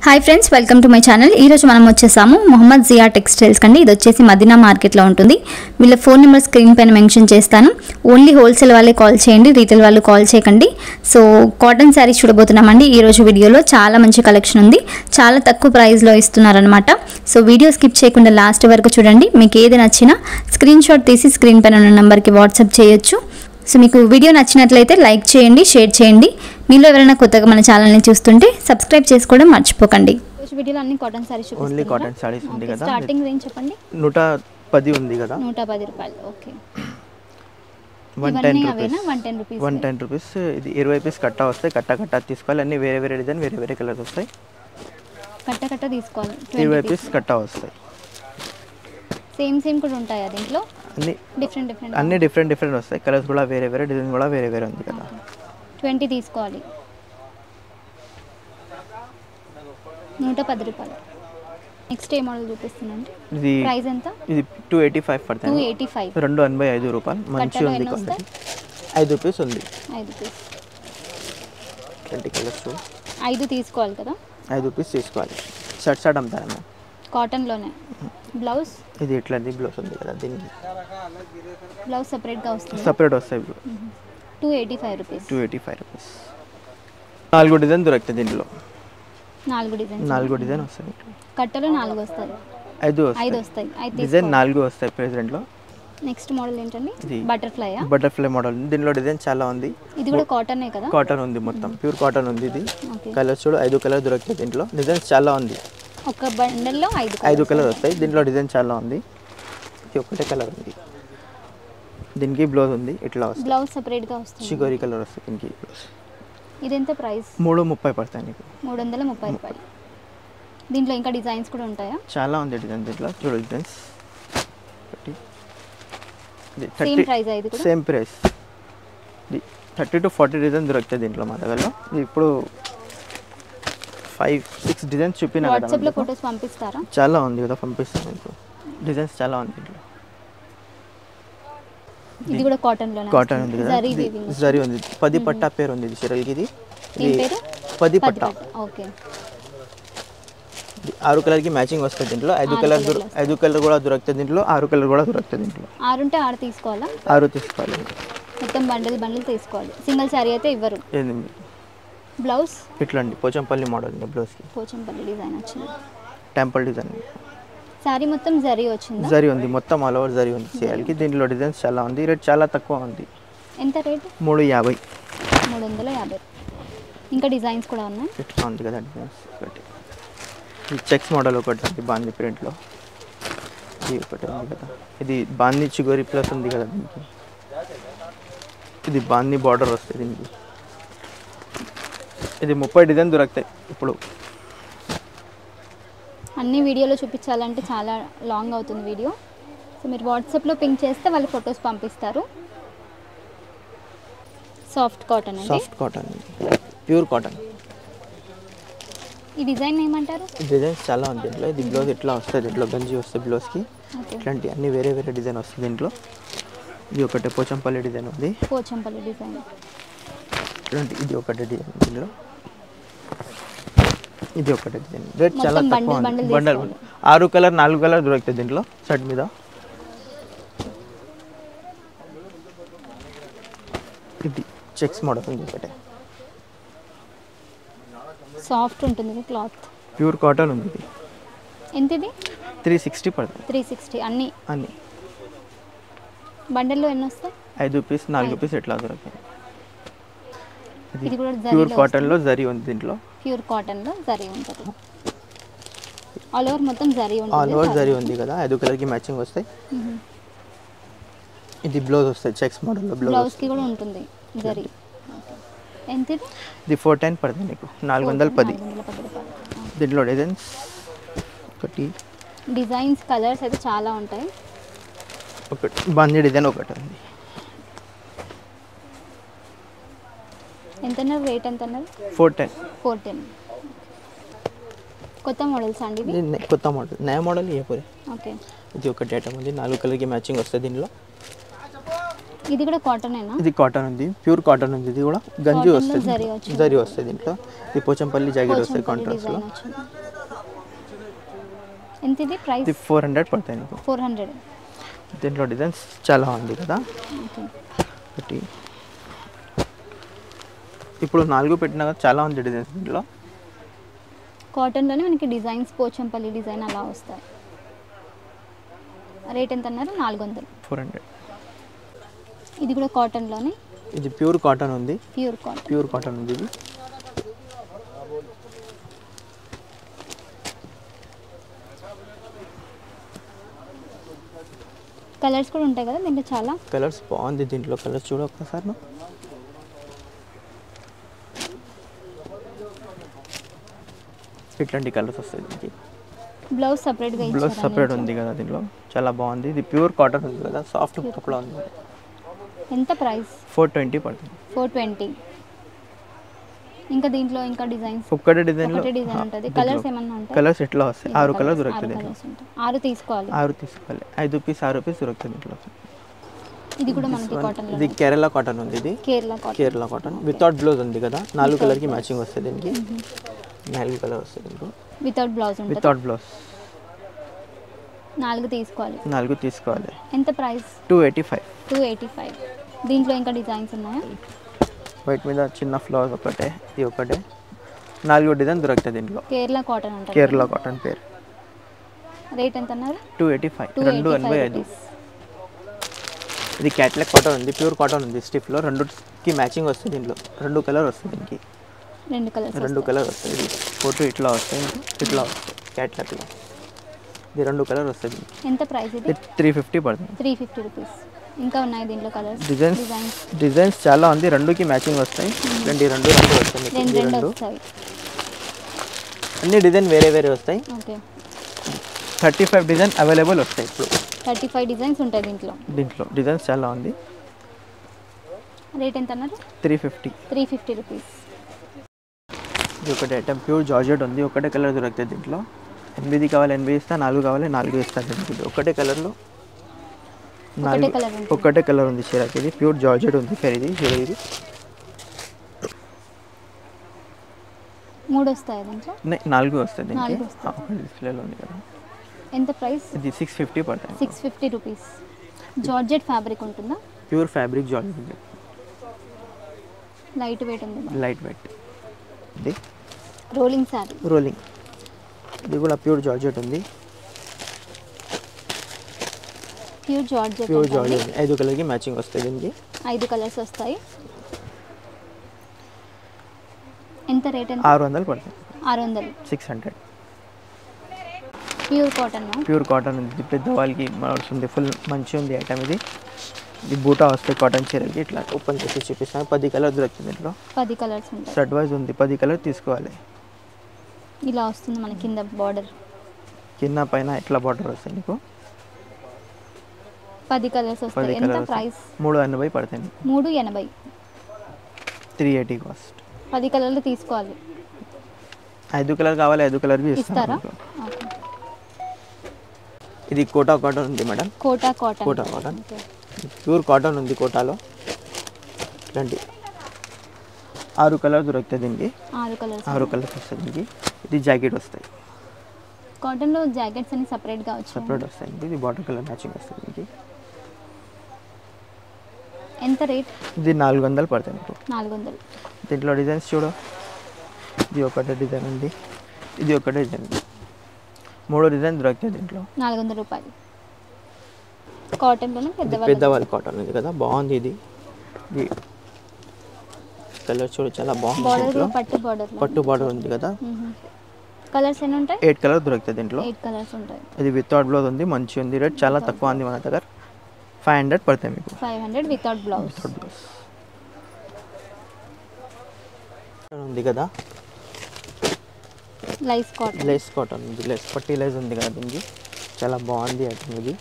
Hi friends welcome to my channel ఈరోజు మనం వచ్చేసాము మొహమ్మద్ జియా టెక్స్టైల్స్ కండి ఇది వచ్చేసి మదీనా మార్కెట్లో ఉంటుంది వీళ్ళ ఫోన్ నెంబర్ స్క్రీన్ పైన మెన్షన్ చేస్తాను ఓన్లీ హోల్సేల్ వాళ్ళే కాల్ చేయండి రీటైల్ వాళ్ళు కాల్ చేయకండి సో కాటన్ శారీస్ చూడబోతున్నామండి ఈరోజు వీడియోలో చాలా మంచి కలెక్షన్ ఉంది చాలా తక్కువ ప్రైస్లో ఇస్తున్నారనమాట సో వీడియో స్కిప్ చేయకుండా లాస్ట్ వరకు చూడండి మీకు ఏది నచ్చినా స్క్రీన్ షాట్ తీసి స్క్రీన్ పైన ఉన్న నెంబర్కి వాట్సాప్ చేయొచ్చు సో మీకు వీడియో నచ్చినట్లయితే లైక్ చేయండి షేర్ చేయండి మీలో ఎవరైనా కొత్తగా మన ఛానల్ని చూస్తుంటే సబ్స్క్రైబ్ చేసుకోవడం మర్చిపోకండి వీడియోలో అన్ని cotton saris only cotton saris ఉంది కదా స్టార్టింగ్ రేంజ్ చెప్పండి నూట పది ఉంది కదా నూట పది రూపాయలు ఓకే వన్ టెన్ ఇవన్నీ రూపీస్ అవేనా one ten rupees one ten rupees ఇది ఇరవై పీస్ కట్టా వస్తాయి కట్టా కట్టా తీసుకోవాలి అన్ని వేరే వేరే డిజైన్ వేరే వేరే కలర్స్ వస్తాయి కట్ట కట్ట తీసుకోవాలి ఇరవై పీస్ కట్టా వస్తాయి సేమ్ సేమ్ కూడా ఉంటాయా దీంట్లో అన్ని డిఫరెంట్ డిఫరెంట్ అన్ని డిఫరెంట్ డిఫరెంట్ వస్తాయి కలర్స్ కూడా వేరే వేరే డిజైన్ కూడా వేరే వేరే ఉంది కదా ట్వంటీ తీసుకోవాలి నూట పది రూపాయలు నెక్స్ట్ ఏ మోడల్ చూపిస్తున్నాండి ఇది ప్రైస్ ఎంత ఇది టూ ఎయిటీ ఫైవ్ టూ పడుతుంది ఎయిటీ ఫైవ్ రెండు ఎనభై ఐదు రూపాయలు మంచి కట్టలో ఉంది ఎన్ని క్వాలిటీ ఐదు పీస్ ఉంది ఐదు పీస్ ట్వంటీ కలర్స్ ఐదు తీసుకోవాలి కదా ఐదు పీస్ తీసుకోవాలి షర్ట్ షర్ట్ అమ్ముతారమ్మా కాటన్లోనే బ్లౌజ్ ఇది ఇట్లాంటి బ్లౌజ్ ఉంది కదా దీనికి బ్లౌజ్ సపరేట్గా వస్తుంది సపరేట్ వస్తాయి two eighty five rupees two eighty five rupees నాలుగు డిజైన్ దొరుకుతుంది దీంట్లో నాలుగు డిజైన్స్ నాలుగు డిజైన్ వస్తాయి కట్టలో నాలుగు వస్తాయి ఐదు ఐదు వస్తాయి వస్తాయి అయితే డిజైన్ నాలుగు వస్తాయి ప్రెసెంట్లో నెక్స్ట్ మోడల్ ఏంటండి ఇది బటర్ఫ్లై బటర్ఫ్లై మోడల్ ఉంది దీనిలో డిజైన్ చాలా ఉంది ఇది కూడా కాటనే కదా కాటన్ ఉంది మొత్తం ప్యూర్ కాటన్ ఉంది ఇది ఓకే కలర్స్ చూడు ఐదు కలర్ దొరుకుతాయి దీంట్లో డిజైన్స్ చాలా ఉంది ఒక బండల్లో ఐదు ఐదు కలర్ వస్తాయి దీంట్లో డిజైన్ చాలా ఉంది ఇది ఒకటే కలర్ ఉంది దీనికి బ్లౌజ్ ఉంది ఇట్లా వస్తుంది బ్లౌజ్ సపరేట్గా వస్తుంది షిగోరి కలర్ వస్తుంది దీనికి బ్లౌజ్ ఇది ఎంత ప్రైస్ మూడు ముప్పై పడతాయి నీకు మూడు వందల ముప్పై రూపాయలు దీంట్లో ఇంకా డిజైన్స్ కూడా ఉంటాయా చాలా ఉంది డిజైన్ దీంట్లో చూడు డిజైన్స్ ఒకటి ఇది సేమ్ థర్టీ ప్రైస్ ఇది కూడా సేమ్ ప్రైస్ ఇది థర్టీ టు ఫార్టీ డిజైన్ దొరుకుతాయి దీంట్లో మా దగ్గరలో ఇది ఇప్పుడు ఫైవ్ సిక్స్ డిజైన్స్ చూపిన కదా వాట్సాప్లో మీకు. ఫొటోస్ పంపిస్తారా చాలా ఉంది కదా పంపిస్తాను మీకు డిజైన్స్ చాలా ఉంది దీంట్లో ఇది కూడా కాటన్లోనే కాటన్ ఉంది కదా జరీ ఇది వీవింగ్ జరీ ఉంది పది పట్టా పేరు ఉంది ఇది చీరలకి ఇది ఏం ఇది పేరు పది పది పట్టా పట్టు ఓకే ఇది ఆరు కలర్కి మ్యాచింగ్ వస్తుంది దీంట్లో ఐదు ఆరు కలర్ colours ఐదు కలర్ కూడా దొరుకుతుంది దీంట్లో ఆరు కలర్ కూడా దొరుకుతుంది దీంట్లో ఆరుంటే ఆరు తీసుకోవాలా ఆరు తీసుకోవాలి మొత్తం బండిల్ బండిల్ తీసుకోవాలి సింగిల్ శారీ అయితే ఇవ్వరు ఏంది బ్లౌజ్ ఇట్లాంటి పోచంపల్లి మోడల్ ఉంది బ్లౌజ్కి పోచంపల్లి డిజైన్ వచ్చింది టెంపుల్ డిజైన్ శారీ మొత్తం జరీ వచ్చిందా జరీ ఉంది మొత్తం ఆల్ ఓవర్ జరీ ఉంది చీరలకి దీంట్లో డిజైన్స్ చాలా ఉంది రేట్ చాలా తక్కువ ఉంది ఎంత రేటు మూడు యాభై మూడు వందల యాభై ఇంకా డిజైన్స్ కూడా ఉన్నాయి ఇట్లా ఉంది కదా డిజైన్స్ ఒకటి ఈ చెక్స్ మోడల్ ఒకటి ఉంది బాంది ప్రింట్లో ఇది ఒకటి ఉంది కదా ఇది బాంది చిగోరి ప్లస్ ఉంది కదా దీనికి ఇది బాంది బార్డర్ వస్తుంది దీనికి ఇది ముప్పై డిజైన్ దొరుకుతాయి ఇప్పుడు అన్ని వీడియోలో చూపించాలంటే చాలా లాంగ్ అవుతుంది వీడియో సో మీరు వాట్సాప్లో పింక్ చేస్తే వాళ్ళు ఫొటోస్ పంపిస్తారు సాఫ్ట్ కాటన్ అండి సాఫ్ట్ కాటన్ ప్యూర్ కాటన్ ఈ డిజైన్ ఏమంటారు ఈ డిజైన్స్ చాలా ఉంది దీంట్లో ఇది బ్లౌజ్ ఇట్లా వస్తుంది దీంట్లో గంజి వస్తుంది బ్లౌజ్కి ఓకే ఇట్లాంటి అన్ని వేరే వేరే డిజైన్ వస్తుంది దీంట్లో ఇది ఒకటి పోచంపల్లి డిజైన్ ఉంది పోచంపల్లి డిజైన్ ఇట్లాంటి ఇది ఒకటి డిజైన్ దీనిలో ఇది ఒకటి డిజైన్ రేట్ చాలా మొత్తం తక్కువ bundle ఉంది. bundle బండల్ ఆరు కలర్ నాలుగు కలర్ దొరుకుతాయి దీంట్లో షర్ట్ మీద ఇది చెక్స్ మోడల్ ఉంది ఒకటి సాఫ్ట్ ఉంటుంది క్లాత్ ప్యూర్ కాటన్ ఉంది ఇది ఎంత ఇది త్రీ సిక్స్టీ పడుతుంది త్రీ సిక్స్టీ అన్ని అన్ని బండల్లో ఎన్ని వస్తాయి ఐదు పీస్ నాలుగు పీస్ ఎట్లా దొరుకుతాయి ఇది కూడా ప్యూర్ జరీలో కాటన్లో జరీ ఉంది దీంట్లో ప్యూర్ కాటన్లో జరీ ఉంటుంది ఆల్ ఓవర్ మొత్తం జరీ ఆల్ ఉంటుంది ఓవర్ జరీ ఉంది కదా ఐదు కలర్కి మ్యాచింగ్ వస్తాయి మ్మ్. ఇది బ్లౌజ్ వస్తాయి చెక్స్ మోడల్లో బ్లౌజ్ బ్లౌజ్కి కూడా ఉంటుంది జరీ ఎంత ఇది ఇది ఫోర్ టెన్ పడుతుంది నీకు నాలుగు వందల పది నాలుగు వందల పది రూపాయలు దీంట్లో డిజైన్స్ ఒకటి డిజైన్స్ కలర్స్ అయితే చాలా ఉంటాయి ఒకటి బందీ డిజైన్ ఒకటి ఉంది ఎంత అన్నారు రేట్ ఎంత అన్నారు ఫోర్ టెన్ ఫోర్ టెన్ కొత్త మోడల్స్ అండి ఇవి ఇది నే- కొత్త మోడల్ నయా మోడల్ ఏ పూరే ఓకే ఇది ఒకటి ఐటమ్ ఉంది నాలుగు కలర్కి మ్యాచింగ్ వస్తుంది దీనిలో ఇది కూడా కాటనేనా ఇది కాటన్ ఉంది ప్యూర్ కాటన్ ఉంది ఇది కూడా గంజి Cotton లో వస్తుంది జరీ వచ్చింది. జరీ వస్తుంది దీంట్లో ఇది పోచంపల్లి జాకెట్ వస్తుంది పోచంపల్లి కాంట్రాస్ట్లో డిజైన్ వచ్చింది ఎంత ఇది ప్రైస్ ఇది ఫోర్ హండ్రెడ్ పడతాయి నీకు ఫోర్ హండ్రెడ్ దీంట్లో డిజైన్స్ చాలా ఉంది కదా ఓకే ఒకటి ఇప్పుడు నాలుగు పెట్టినా కదా చాలా ఉంది డిజైన్స్ దీంట్లో కాటన్లోనే మనకి డిజైన్స్ పోచంపల్లి డిజైన్ అలా వస్తాయి రేట్ ఎంత అన్నారు నాలుగు వందలు ఫోర్ హండ్రెడ్ ఇది కూడా కాటన్లోనే ఇది ప్యూర్ కాటన్ ఉంది ప్యూర్ కాటన్ ప్యూర్ కాటన్ ఉంది ఇది కలర్స్ కూడా ఉంటాయి కదా దీంట్లో చాలా కలర్స్ బాగుంది దీంట్లో కలర్స్ చూడ ఒక్కసారి నువ్వు. ఇట్లాంటి కలర్స్ వస్తాయి దీనికి బ్లౌజ్ సపరేట్గా బ్లౌజ్ ఇచ్చారు సపరేట్ ఉంది కదా దీంట్లో చాలా బాగుంది ఇది ప్యూర్ కాటన్ ఉంది కదా సాఫ్ట్ కప్లా ఉంది ఎంత ప్రైస్ ఫోర్ ట్వంటీ పడుతుంది ఫోర్ ట్వంటీ ఇంకా దీంట్లో ఇంకా డిజైన్స్ ఒక్కటే డిజైన్లో ఒకటే డిజైన్ ఉంటుంది కలర్స్ ఏమన్నా ఉంటాయి కలర్స్ ఎట్లా వస్తాయి ఆరు కలర్ దొరుకుతుంది దీంట్లో కలర్స్ ఉంటాయి ఆరు తీసుకోవాలి ఆరు తీసుకోవాలి ఐదు పీస్ ఆరు పీస్ దొరుకుతుంది దీంట్లో ఇది కూడా మనకి కాటన్ ఇది కేరళ కాటన్ ఉంది ఇది Kerala cotton Kerala cotton without blouse ఉంది కదా నాలుగు కలర్కి మ్యాచింగ్ వస్తుంది దీనికి నాలుగు కలర్ వస్తుంది దీంట్లో వితౌట్ బ్లౌజ్ ఉంటుంది వితౌట్ బ్లౌజ్ నాలుగు తీసుకోవాలి నాలుగు తీసుకోవాలి ఎంత price two eighty five two eighty five దీంట్లో ఇంకా డిజైన్స్ ఉన్నాయా వైట్ మీద చిన్న ఫ్లవర్ ఒకటే ఇది ఒకటే నాలుగు డిజైన్ దొరుకుతుంది దీంట్లో కేరళ కాటన్ ఉంటుంది కేరళ కాటన్ పేరు రేట్ ఎంత అన్నారు టూ ఎయిటీ ఫైవ్ టూ రెండు ఎయిటీ ఎనభై ఫైవ్ ఐదు రూపీస్ ఇది క్యాట్లాక్ కాటన్ ఉంది ప్యూర్ కాటన్ ఉంది స్టిఫ్లో రెండుకి మ్యాచింగ్ వస్తుంది దీంట్లో రెండు కలర్ వస్తుంది దీనికి రెండు కలర్స్ రెండు కలర్ వస్తాయి ఇది ఫోటో ఇట్లా వస్తాయి ఇట్లా వస్తాయి క్యాట్లాక్లో ఇది రెండు కలర్ వస్తుంది ఎంత ప్రైస్ ఇది ఇది త్రీ ఫిఫ్టీ పడుతుంది త్రీ ఫిఫ్టీ రూపీస్ ఇంకా ఉన్నాయి దీంట్లో కలర్స్ డిజైన్స్ డిజైన్స్ డిజైన్స్ చాలా ఉంది రెండుకి మ్యాచింగ్ వస్తాయి రెండు రెండు రెండు వస్తాయి మీకు. రెండు ఇది రెండు రెండు వస్తాయి అన్ని డిజైన్ వేరే వేరే వస్తాయి okay thirty five design available వస్తాయి ఇప్పుడు థర్టీ ఫైవ్ డిజైన్స్ ఉంటాయి దీంట్లో దీంట్లో డిజైన్స్ చాలా ఉంది రేట్ ఎంత అన్నారు three fifty three fifty rupees ఇది ఒకటి ఐటమ్ ప్యూర్ జార్జెట్ ఉంది ఒకటే కలర్ దొరుకుతుంది దీంట్లో ఎనిమిది కావాలి ఎనిమిది ఇస్తా నాలుగు కావాలి నాలుగు ఇస్తాను దీనికి ఇది ఒకటే కలర్లో నాలుగు colour ఉంటుంది. ఒకటే కలర్ ఉంది చీరకి ఇది ప్యూర్ జార్జెట్ ఉంది పేరు ఇది చీర ఇది మూడు వస్తాయి దీంట్లో నే- నాలుగు వస్తుంది దీనికి నాలుగు వస్తాయి. ఆ, ఒక డిస్ప్లేలో ఉంది కదా ఎంత ప్రైస్ ఇది సిక్స్ ఫిఫ్టీ పడుతుంది six fifty rupees georgette fabric ఉంటుందా ప్యూర్ ఫ్యాబ్రిక్ జార్జెట్ ఉంది లైట్ వెయిట్ ఉంది లైట్ వెయిట్ ఇది రోలింగ్ శారీ రోలింగ్ ఇది కూడా ప్యూర్ జార్జెట్ ఉంది ప్యూర్ జార్జెట్ ప్యూర్ ఉంటుంది. జార్జెట్ ఉంది. ఐదు కలర్కి మ్యాచింగ్ వస్తుంది దీనికి ఐదు కలర్స్ వస్తాయి ఎంత రేట్ ఎంత ఆరు వందలు పడుతుంది ఆరు వందలు six hundred pure cotton pure cotton ఉంది ఇది పెద్దవాళ్ళకి వస్తుంది ఫుల్ మంచిగా ఉంది ఐటమ్ ఇది ఇది బూటా వస్తాయి కాటన్ చీరలకి ఇట్లా ఓపెన్ చేసి చూపిస్తాను పది కలర్ దొరుకుతుంది ఇంట్లో పది కలర్స్ ఉంటాయి సెట్ వైజ్ ఉంది పది కలర్ తీసుకోవాలి ఇలా వస్తుంది మన కింద బార్డర్ కింద పైన ఇట్లా బార్డర్ వస్తాయి నీకు పది కలర్స్ పది వస్తాయి ఎంత కలర్ ప్రైస్ మూడు ఎనభై పడతాయి మూడు ఎనభై త్రీ ఎయిటీ కాస్ట్ పది కలర్లు తీసుకోవాలి ఐదు కలర్ కావాలి ఐదు కలర్ బి ఇస్తారా ఇస్తాను ఓకే. ఇది కోటా కాటన్ ఉంది madam Kota cotton Kota cotton okay. Pure cotton ఉంది కోటాలో ఇట్లాంటి ఆరు కలర్ దొరుకుతుంది దీనికి ఆరు కలర్స్ ఆరు కలర్స్ వస్తుంది దీనికి ఇది జాకెట్ వస్తాయి కాటన్లో జాకెట్స్ అన్ని సపరేట్గా వచ్చాయి సపరేట్ వస్తాయి దీనికి ఇది బాటర్ కలర్ మ్యాచింగ్ వస్తుంది దీనికి ఎంత రేట్ ఇది నాలుగు వందలు పడతాయి మీకు నాలుగు వందలు దీంట్లో డిజైన్స్ చూడు ఇది ఒకటే డిజైన్ ఉంది ఇది ఒకటే డిజైన్ ఉంది మూడు డిజైన్ దొరుకుతాయి దీంట్లో నాలుగు వందల రూపాయలు కాటన్లోనే ఇది పెద్దవాళ్ళు పెద్దవాళ్ళ కాటన్ ఉంది కదా బాగుంది ఇది ఇది కలర్ చూడు చాలా బాగుంది బార్డర్ దీంట్లో కూడా పట్టు బార్డర్ పట్టు బార్డర్ ఉంది కదా కలర్స్ ఎన్ని ఉంటాయి ఎయిట్ కలర్ దొరుకుతుంది దీంట్లో ఎయిట్ కలర్స్ ఉంటాయి ఇది వితౌట్ బ్లౌజ్ ఉంది మంచి ఉంది రేట్ చాలా తక్కువ ఉంది మన దగ్గర ఫైవ్ హండ్రెడ్ పడతాయి మీకు five hundred without blouse without blouse ఉంది కదా లైస్ కాటన్ లేస్ కాటన్ ఉంది లేస్ పట్టి లేస్ ఉంది కదా దీనికి చాలా బాగుంది ఐటమ్ ఇది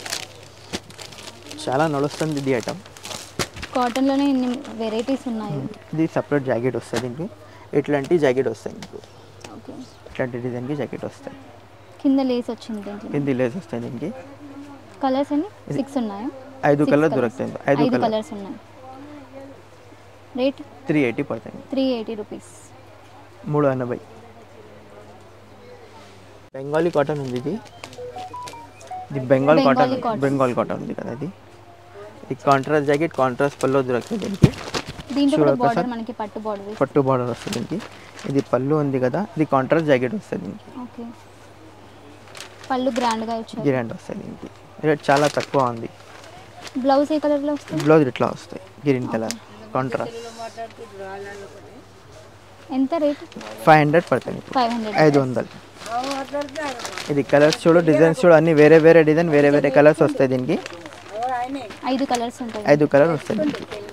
చాలా నడుస్తుంది ఇది ఐటమ్ కాటన్లోనే ఇన్ని వెరైటీస్ ఉన్నాయి ఇది సపరేట్ జాకెట్ వస్తుంది దీనికి ఇట్లాంటి జాకెట్ వస్తాయి మీకు ఓకే ఇట్లాంటి డిజైన్కి జాకెట్ వస్తాయి కింద లేస్ వచ్చింది దీంట్లో కింది లేస్ వస్తాయి దీనికి కలర్స్ అన్ని సిక్స్ ఉన్నాయా ఐదు Six కలర్ colours. దొరుకుతాయి ఐదు ఐదు కలర్ కలర్స్ ఉన్నాయి రేట్ త్రీ ఎయిటీ పడుతుంది త్రీ ఎయిటీ రూపీస్ మూడు ఎనభై బెంగాలీ కాటన్ ఉంది ఇది ఇది Bengal Bengali cotton cotton. Bengal cotton ఉంది కదా ఇది ఈ కాంట్రాస్ట్ జాకెట్ కాంట్రాస్ట్ పళ్ళు దొరుకుతుంది దీనికి దీంట్లో కూడా చూడొక్క బార్డర్ సార్. మనకి పట్టు బార్డర్ పట్టు బార్డర్ వస్తుంది దీనికి ఇది పళ్ళు ఉంది కదా ఇది కాంట్రాస్ట్ జాకెట్ వస్తుంది దీనికి ఓకే పళ్ళు గ్రాండ్గా ఇచ్చారు గిరాండ్ వస్తుంది దీనికి రేట్ చాలా తక్కువ ఉంది బ్లౌజ్ ఏ కలర్లో వస్తుంది బ్లౌజ్ ఇట్లా వస్తాయి గ్రీన్ కలర్ కాంట్రాస్ట్ ఎంత రేట్ ఫైవ్ హండ్రెడ్ పడుతుంది ఫైవ్ హండ్రెడ్ ఐదు వందలు ఇది కలర్స్ చూడు డిజైన్స్ చూడు అన్ని వేరే వేరే డిజైన్ వేరే వేరే కలర్స్ వస్తాయి దీనికి ఐదు కలర్స్ ఉంటాయి ఐదు కలర్ వస్తాయి దీనికి